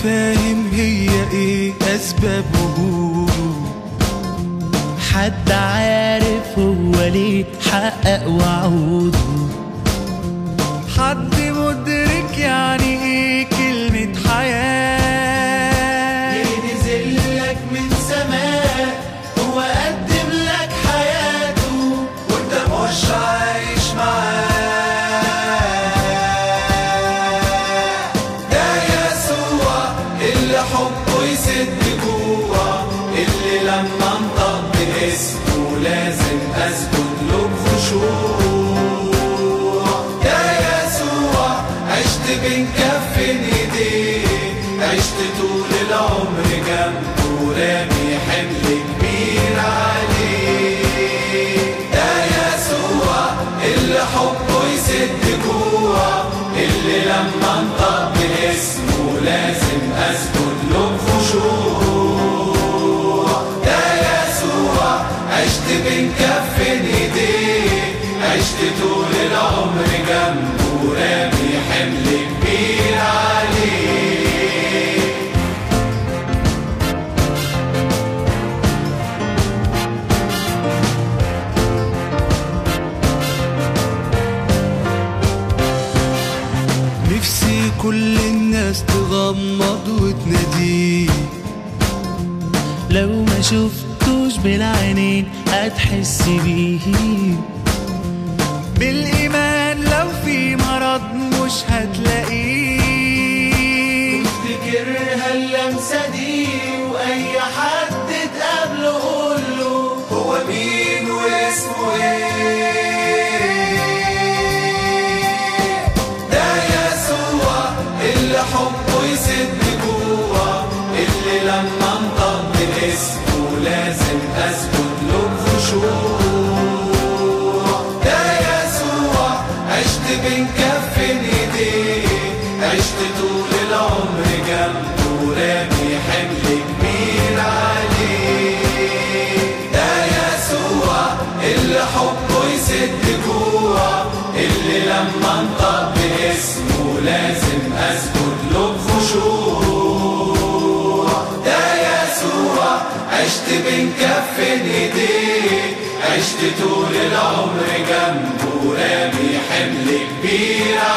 فاهم هي ايه اسباب وجوده حد عارف هو ليه حقق وعوده حد مدرك يعني ايه كلمة حياة ينزل لك من سماء هو قدم لك حياته وانت مش عايش معاه ده يسوع اللي حبه يسد جوا اللي لما انطق باسمه لازم اسجد له بخشوع ده يسوع عشت بين كفين ايديه عشت طول العمر جنبه رامي حمل كبير عليه ده يسوع اللي حبه يسد جوا اللي لما انطق باسمه لازم اسجد له بخشوع ده يسوع عشت بين كفين ايديه عشت طول العمر جنبه رامي حمل كبير عليه نفسي كل الناس تغمض وتناديه لو ما شفتوش بالعينين هتحس بيه بالإيمان لو في مرض مش هتلاقيه افتكرها اللمسة دي وأي حد تقابله قوله هو مين واسمه ايه ده يسوع اللي حبه يسد جوا اللي لما انطق باسمه لازم اسجد له بخشوع ده يسوع عشت بين كفين ايديه عشت طول العمر جنبه رامي حمل كبير عليه ده يسوع اللي حبه يسد جوا اللي لما انطق باسمه لازم اسجد له بخشوع ده يسوع عشت بين كفين ايديه عشت طول العمر جنبه رامي حمل كبير